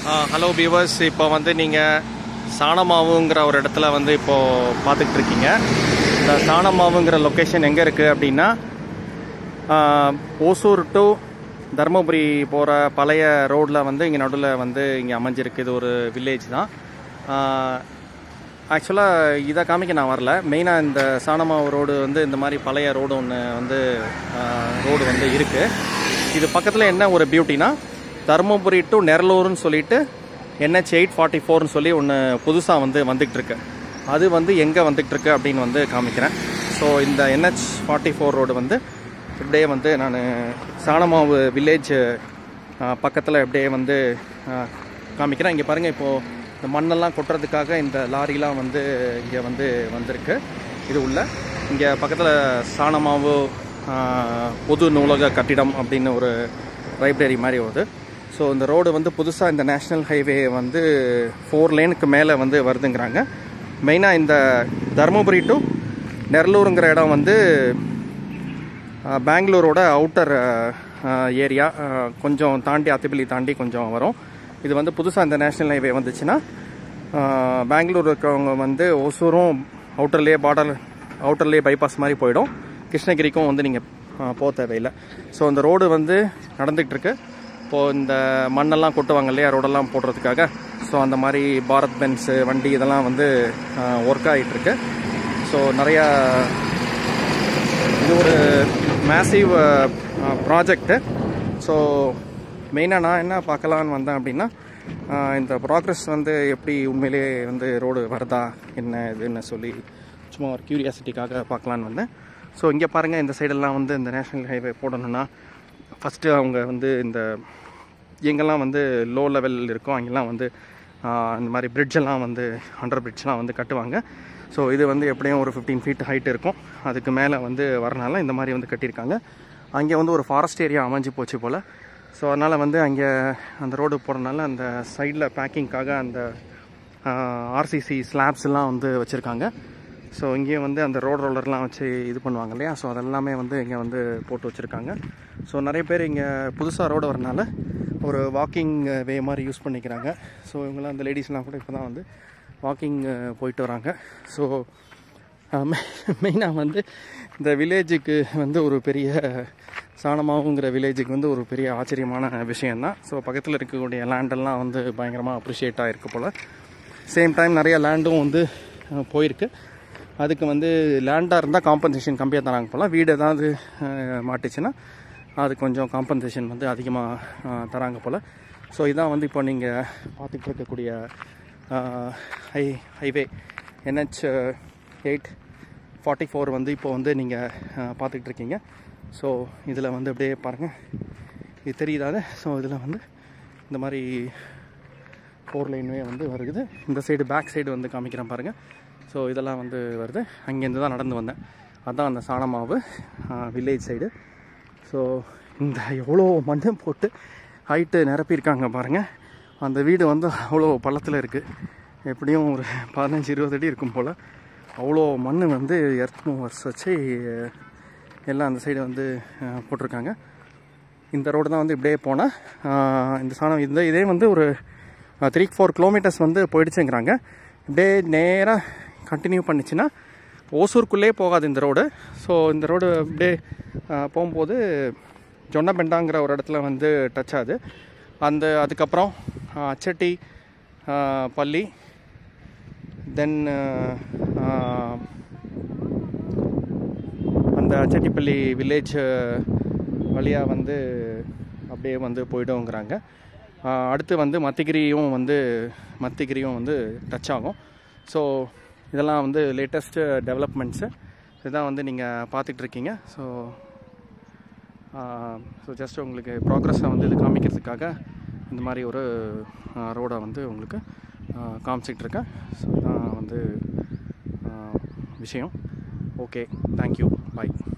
hello viewers இப்போ வந்து நீங்கள் சாணமாவுங்கிற ஒரு இடத்துல வந்து இப்போது பார்த்துக்கிட்டு இருக்கீங்க இந்த சாணமாவுங்கிற லொக்கேஷன் எங்கே இருக்குது அப்படின்னா ஆஹ், ஓசூர் டு தருமபுரி போகிற பழைய ரோட்டில் வந்து இங்கே நடுவில் வந்து இங்கே அமைஞ்சிருக்கு இது ஒரு வில்லேஜ் தான் ஆக்சுவலாக இதை காமிக்க நான் வரல மெயினாக இந்த சாணமாவு ரோடு வந்து இந்த மாதிரி பழைய ரோடு ஒன்று வந்து ரோடு வந்து இருக்குது இது பக்கத்தில் என்ன ஒரு பியூட்டினா தருமபுரி டு நெரலூர்னு சொல்லிட்டு என்ஹெச் எயிட் ஃபார்ட்டி ஃபோர்னு சொல்லி ஒன்று புதுசாக வந்து வந்துகிட்டு இருக்கு அது வந்து எங்கே வந்துகிட்டு இருக்கு அப்படின்னு வந்து காமிக்கிறேன் ஸோ இந்த என்ஹெச் ஃபார்ட்டி ஃபோர் ரோடு வந்து இப்படியே வந்து நான் சாணமாவு வில்லேஜ் பக்கத்தில் இப்படியே வந்து ஆ, காமிக்கிறேன் இங்கே பாருங்கள் இப்போது இந்த மண்ணெல்லாம் கொட்டுறதுக்காக இந்த லாரிலாம் வந்து இங்கே வந்து வந்திருக்கு இது உள்ள இங்கே பக்கத்தில் சாணமாவு ஆ, பொது நூலக கட்டிடம் அப்படின்னு ஒரு லைப்ரரி மாதிரி வருது ஸோ இந்த ரோடு வந்து புதுசாக இந்த நேஷ்னல் ஹைவே வந்து ஃபோர் லேனுக்கு மேலே வந்து வருதுங்கிறாங்க மெயினாக இந்த தருமபுரி டு நெரலூருங்கிற இடம் வந்து அஹ், பெங்களூரோட அவுட்டர் ஏரியா கொஞ்சம் தாண்டி அத்திப்பள்ளி தாண்டி கொஞ்சம் வரும் இது வந்து புதுசாக இந்த நேஷ்னல் ஹைவே வந்துச்சுன்னா அஹ், பெங்களூர் இருக்கிறவங்க வந்து ஒசூரும் அவுட்டர்லேயே பார்டர் அவுட்டர்லேயே பைபாஸ் மாதிரி போயிடும் கிருஷ்ணகிரிக்கும் வந்து நீங்கள் போக தேவையில்லை ஸோ இந்த ரோடு வந்து நடந்துகிட்டு இருக்கு இப்போது இந்த மண்ணெல்லாம் கொட்டுவாங்க இல்லையா ரோடெல்லாம் போடுறதுக்காக ஸோ அந்த மாதிரி பாரத் பென்ஸு வண்டி இதெல்லாம் வந்து ஒர்க் ஆகிட்டு இருக்கு ஸோ நிறையா இது ஒரு மேசிவ் ப்ராஜெக்ட்டு ஸோ மெயினாக நான் என்ன பார்க்கலான்னு வந்தேன் அப்படின்னா அஹ், இந்த ப்ராக்ரஸ் வந்து எப்படி உண்மையிலேயே வந்து ரோடு வருதா என்ன இதுன்னு சொல்லி சும்மா ஒரு க்யூரியாசிட்டிக்காக பார்க்கலான்னு வந்தேன் ஸோ இங்கே பாருங்கள் இந்த சைடெல்லாம் வந்து இந்த நேஷ்னல் ஹைவே போடணும்னா ஃபஸ்ட்டு அவங்க வந்து இந்த எங்கெல்லாம் வந்து லோ லெவல் இருக்கோ அங்கெல்லாம் வந்து ஆஹ், இந்த மாதிரி bridge எல்லாம் வந்து அண்டர் பிரிட்ஜ்லாம் வந்து கட்டுவாங்க ஸோ இது வந்து எப்படியும் ஒரு ஃபிஃப்டீன் ஃபீட் ஹைட் இருக்கும் அதுக்கு மேலே வந்து வரனால இந்த மாதிரி வந்து கட்டியிருக்காங்க அங்கே வந்து ஒரு ஃபாரஸ்ட் ஏரியா அமைஞ்சு போச்சு போல் ஸோ அதனால் வந்து அங்கே அந்த ரோடு போகிறனால அந்த சைடில் பேக்கிங்க்காக அந்த ஆர்சிசி ஸ்லாப்ஸ்லாம் வந்து வச்சுருக்காங்க ஸோ இங்கேயும் வந்து அந்த ரோட் ரோலர்லாம் வச்சு இது பண்ணுவாங்க இல்லையா ஸோ அதெல்லாமே வந்து இங்கே வந்து போட்டு வச்சுருக்காங்க ஸோ நிறைய பேர் இங்கே புதுசாக ரோடு வரனால ஒரு வாக்கிங் வே மாதிரி யூஸ் பண்ணிக்கிறாங்க ஸோ இவங்கெல்லாம் அந்த லேடிஸ்லாம் கூட இப்போ தான் வந்து வாக்கிங் போயிட்டு வராங்க ஸோ மெயினாக வந்து இந்த வில்லேஜுக்கு வந்து ஒரு பெரிய சாணமாவுங்கிற வில்லேஜுக்கு வந்து ஒரு பெரிய ஆச்சரியமான விஷயந்தான் ஸோ பக்கத்தில் இருக்கக்கூடிய லேண்டெல்லாம் வந்து பயங்கரமாக அப்ரிஷியேட் ஆகிருக்கு போல் சேம் டைம் நிறைய லேண்டும் வந்து அஹ், போயிருக்கு அதுக்கு வந்து லேண்டாக இருந்தால் காம்பன்சேஷன் கம்மியாக தராங்க போல் வீடு ஏதாவது அஹ், மாட்டுச்சுன்னா அது கொஞ்சம் காம்பன்சேஷன் வந்து அதிகமாக தராங்க போல் ஸோ இதான் வந்து இப்போ நீங்கள் பார்த்துட்டு இருக்கக்கூடிய high highway NH eight forty four வந்து இப்போ வந்து நீங்கள் பார்த்துக்கிட்டு இருக்கீங்க ஸோ இதில் வந்து அப்படியே பாருங்கள் இது தெரியுதாது ஸோ இதில் வந்து இந்த மாதிரி ஃபோர் லைன்வே வந்து வருது இந்த சைடு பேக் சைடு வந்து காமிக்கிறேன் பாருங்கள் ஸோ இதெல்லாம் வந்து வருது அங்கேருந்து தான் நடந்து வந்தேன் அதான் அந்த சாணமாவு வில்லேஜ் சைடு ஸோ இந்த எவ்வளோ மண் போட்டு ஹைட்டு நிரப்பியிருக்காங்க பாருங்கள் அந்த வீடு வந்து அவ்வளோ பள்ளத்தில் இருக்குது எப்படியும் ஒரு பதினஞ்சு இருபது அடி இருக்கும் போல் அவ்வளோ மண் வந்து எர்த் மூவர்ஸ் வச்சு எல்லாம் அந்த சைடு வந்து அஹ், போட்டிருக்காங்க இந்த ரோடு தான் வந்து இப்படியே போனால் இந்த சாணம் இந்த இதே வந்து ஒரு த்ரீ ஃபோர் கிலோமீட்டர்ஸ் வந்து போயிடுச்சுங்கிறாங்க இப்படியே நேராக கண்டினியூ பண்ணிச்சுன்னா ஓசூருக்குள்ளே போகாது இந்த ரோடு ஸோ இந்த ரோடு அப்படியே ஆ, போகும்போது ஜொன்னபெண்டாங்கிற ஒரு இடத்துல வந்து டச் ஆகுது அந்த அதுக்கப்புறம் ஆ, அச்சட்டி ஆ, பள்ளி தென் அந்த அச்சட்டிப்பள்ளி வில்லேஜ் வழியாக வந்து அப்படியே வந்து போயிடுங்கிறாங்க ஆஹ் அடுத்து வந்து மத்திகிரியும் வந்து மத்திகிரியும் வந்து டச் ஆகும் ஸோ இதெல்லாம் வந்து லேட்டஸ்ட்டு டெவலப்மெண்ட்ஸு இதுதான் வந்து நீங்கள் பார்த்துட்டு இருக்கீங்க ஸோ ஸோ ஜஸ்ட் உங்களுக்கு ப்ராக்ரஸை வந்து இது காமிக்கிறதுக்காக இந்த மாதிரி ஒரு ரோடை வந்து உங்களுக்கு காமிச்சிட்டு இருக்கேன் ஸோ இதான் வந்து ஆஹ் விஷயம் ஓகே தேங்க்யூ பாய்